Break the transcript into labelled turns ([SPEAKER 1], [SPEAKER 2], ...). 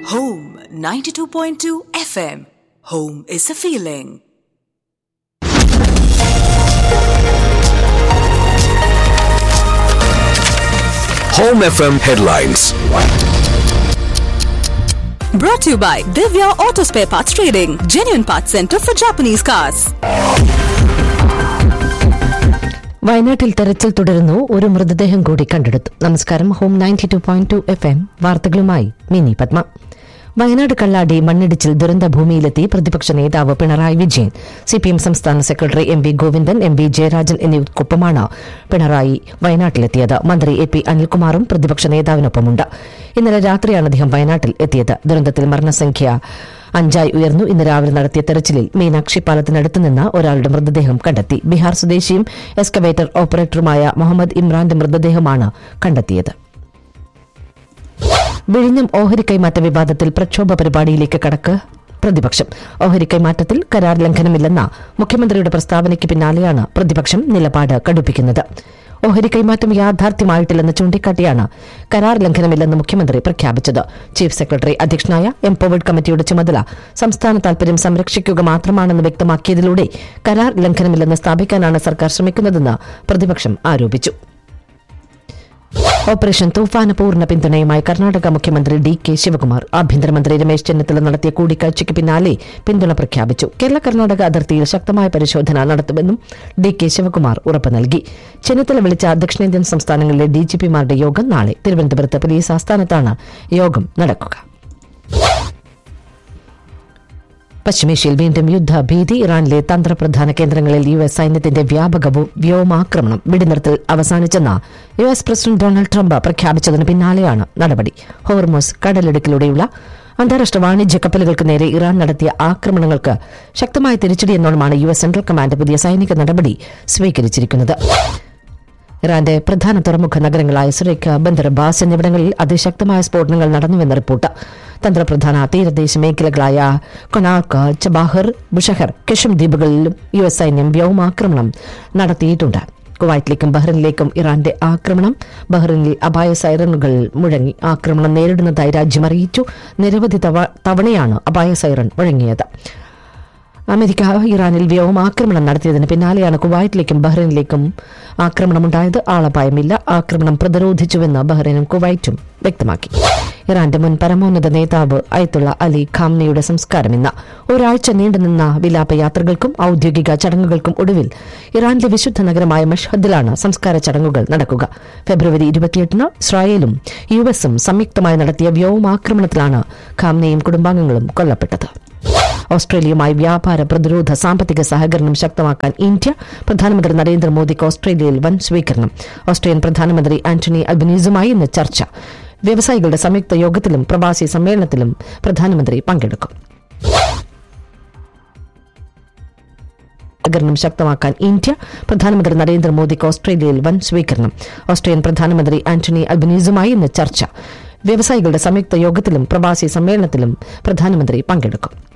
[SPEAKER 1] Home 92.2 FM. Home is a feeling.
[SPEAKER 2] Home FM headlines.
[SPEAKER 1] Brought to you by Divya Auto Spare Parts Trading, genuine parts center for Japanese cars.
[SPEAKER 3] വയനാട്ടിൽ തെരച്ചിൽ തുടരുന്നു ഒരു മൃതദേഹം കൂടി കണ്ടെടുത്തു നമസ്കാരം home ninety two point two F M വാർത്തകളുമായി മിനി പത്മ വയനാട് കള്ളാടി മണ്ണിടിച്ചിൽ ദുരന്ത ഭൂമിയിലെത്തി പ്രതിപക്ഷ നേതാവ് പിണറായി വിജയൻ സിപിഎം സംസ്ഥാന secretary M V Govindan M V Jayarajan എന്നിവർക്കൊപ്പമാണ് പിണറായി വയനാട്ടിലെത്തിയത് മന്ത്രി എ പി അനിൽകുമാറും പ്രതിപക്ഷ നേതാവിനൊപ്പമുണ്ട് ഇന്നലെ രാത്രിയാണ് അദ്ദേഹം വയനാട്ടിൽ എത്തിയത് ദുരന്തത്തിൽ മരണസംഖ്യ അഞ്ചായി ഉയർന്നു ഇന്ന് രാവിലെ നടത്തിയ തെരച്ചിലിൽ മീനാക്ഷി പാലത്തിനടുത്ത് നിന്ന് ഒരാളുടെ മൃതദേഹം കണ്ടെത്തി ബീഹാർ സ്വദേശിയും എക്സ്കവേറ്റർ ഓപ്പറേറ്ററുമായ മുഹമ്മദ് ഇമ്രാന്റെ മൃതദേഹമാണ് കണ്ടെത്തിയത് വിഴിഞ്ഞം ഓഹരി കൈമാറ്റ വിവാദത്തിൽ പ്രക്ഷോഭ പരിപാടിയിലേക്ക് കടക്ക് പ്രതിപക്ഷം ഓഹരി കൈമാറ്റത്തിൽ കരാർ ലംഘനമില്ലെന്ന മുഖ്യമന്ത്രിയുടെ പ്രസ്താവനയ്ക്ക് പിന്നാലെയാണ് പ്രതിപക്ഷം നിലപാട് കടുപ്പിക്കുന്നത് ഓഹരി കൈമാറ്റം യാഥാർത്ഥ്യമായിട്ടില്ലെന്ന് ചൂണ്ടിക്കാട്ടിയാണ് കരാർ ലംഘനമില്ലെന്ന് മുഖ്യമന്ത്രി പ്രഖ്യാപിച്ചത് ചീഫ് സെക്രട്ടറി അധ്യക്ഷനായ എംപവേർഡ് കമ്മിറ്റിയുടെ ചുമതല സംസ്ഥാന താൽപര്യം സംരക്ഷിക്കുക മാത്രമാണെന്ന് വ്യക്തമാക്കിയതിലൂടെ കരാർ ലംഘനമില്ലെന്ന് സ്ഥാപിക്കാനാണ് സർക്കാർ ശ്രമിക്കുന്നതെന്ന് പ്രതിപക്ഷം ആരോപിച്ചു ഓപ്പറേഷൻ തൂഫാന് പൂർണ്ണ പിന്തുണയുമായി കർണാടക മുഖ്യമന്ത്രി ഡി കെ ശിവകുമാർ ആഭ്യന്തരമന്ത്രി രമേശ് ചെന്നിത്തല നടത്തിയ കൂടിക്കാഴ്ചയ്ക്ക് പിന്നാലെ പിന്തുണ പ്രഖ്യാപിച്ചു കേരള കർണാടക അതിർത്തിയിൽ ശക്തമായ പരിശോധന നടത്തുമെന്നും ഡി കെ ശിവകുമാർ ഉറപ്പ് നൽകി ചെന്നിത്തല വിളിച്ച ദക്ഷിണേന്ത്യൻ സംസ്ഥാനങ്ങളിലെ ഡിജിപിമാരുടെ യോഗം നാളെ തിരുവനന്തപുരത്ത് പോലീസ് ആസ്ഥാനത്താണ് യോഗം നടക്കുക പശ്ചിമേഷ്യയിൽ വീണ്ടും യുദ്ധഭീതി ഇറാനിലെ തന്ത്രപ്രധാന കേന്ദ്രങ്ങളിൽ യു എസ് സൈന്യത്തിന്റെ വ്യാപക വോ- വ്യോമാക്രമണം വെടിനിർത്തൽ അവസാനിച്ചെന്ന് U S president Donald Trump പ്രഖ്യാപിച്ചതിന് പിന്നാലെയാണ് നടപടി ഹോർമോസ് കടലിടുക്കിലൂടെയുള്ള അന്താരാഷ്ട്ര വാണിജ്യ കപ്പലുകൾക്ക് നേരെ ഇറാൻ നടത്തിയ ആക്രമണങ്ങൾക്ക് ശക്തമായ തിരിച്ചടിയെന്നോണമാണ് യു എസ് സെൻട്രൽ കമാൻഡ് പുതിയ സൈനിക നടപടി സ്വീകരിച്ചിരിക്കുന്നത് ഇറാന്റെ പ്രധാന തുറമുഖ നഗരങ്ങളായ സുരേഖ ബന്ദർബാസ് എന്നിവിടങ്ങളിൽ അതിശക്തമായ സ്ഫോടനങ്ങൾ നടന്നുവെന്ന് റിപ്പോർട്ട് തന്ത്രപ്രധാന തീരദേശ മേഖലകളായ കൊനാർക്ക് ചബാഹർ ബുഷഹർ കെഷം ദ്വീപുകളിലും യു എസ് സൈന്യം വ്യോമാക്രമണം നടത്തിയിട്ടുണ്ട് കുവൈറ്റിലേക്കും ബഹ്റിനിലേക്കും ഇറാന്റെ ആക്രമണം ബഹ്റിനിൽ അപായ സൈറനുകൾ മുഴങ്ങി ആക്രമണം നേരിടുന്നതായി രാജ്യം അറിയിച്ചു നിരവധി തവ- തവണയാണ് അപായ സൈറൺ മുഴങ്ങിയത് അമേരിക്ക ഇറാനിൽ വ്യോമാക്രമണം നടത്തിയതിന് പിന്നാലെയാണ് കുവൈറ്റിലേക്കും ബഹ്റൈനിലേക്കും ആക്രമണമുണ്ടായത് ആളപായമില്ല ആക്രമണം പ്രതിരോധിച്ചുവെന്ന് ബഹ്റൈനും കുവൈറ്റും വ്യക്തമാക്കി ഇറാന്റെ മുൻ പരമോന്നത നേതാവ് അയത്തുള്ള അലി ഖാംനയുടെ സംസ്കാരം ഇന്ന് ഒരാഴ്ച നീണ്ടുനിന്ന വിലാപ യാത്രകൾക്കും ഔദ്യോഗിക ചടങ്ങുകൾക്കും ഒടുവിൽ ഇറാനിലെ വിശുദ്ധ നഗരമായ മഷ്ഹദിലാണ് സംസ്കാര ചടങ്ങുകൾ നടക്കുക ഫെബ്രുവരി ഇരുപത്തിയെട്ടിന് ഇസ്രായേലും യു എസും സംയുക്തമായി നടത്തിയ വ്യോമാക്രമണത്തിലാണ് ഖാംനയും കുടുംബാംഗങ്ങളും കൊല്ലപ്പെട്ടത് ഓസ്ട്രേലിയയുമായി വ്യാപാര പ്രതിരോധ സാമ്പത്തിക സഹകരണം ശക്തമാക്കാൻ ഇന്ത്യ പ്രധാനമന്ത്രി നരേന്ദ്രമോദിക്ക് ഓസ്ട്രേലിയയിൽ വൻ സ്വീകരണം ഓസ്ട്രേലിയൻ പ്രധാനമന്ത്രി ആന്റണി അൽബനീസുമായി ഇന്ന് ചർച്ച വ്യവസായികളുടെ സംയുക്ത യോഗത്തിലും പ്രവാസി സമ്മേളനത്തിലും പ്രധാനമന്ത്രി പങ്കെടുക്കും സഹകരണം ശക്തമാക്കാൻ ഇന്ത്യ പ്രധാനമന്ത്രി നരേന്ദ്രമോദിക്ക് ഓസ്ട്രേലിയയിൽ വൻ സ്വീകരണം ഓസ്ട്രേലിയൻ പ്രധാനമന്ത്രി ആന്റണി അൽബനീസുമായി ഇന്ന് ചർച്ച വ്യവസായികളുടെ സംയുക്ത യോഗത്തിലും പ്രവാസി സമ്മേളനത്തിലും പ്രധാനമന്ത്രി പങ്കെടുക്കും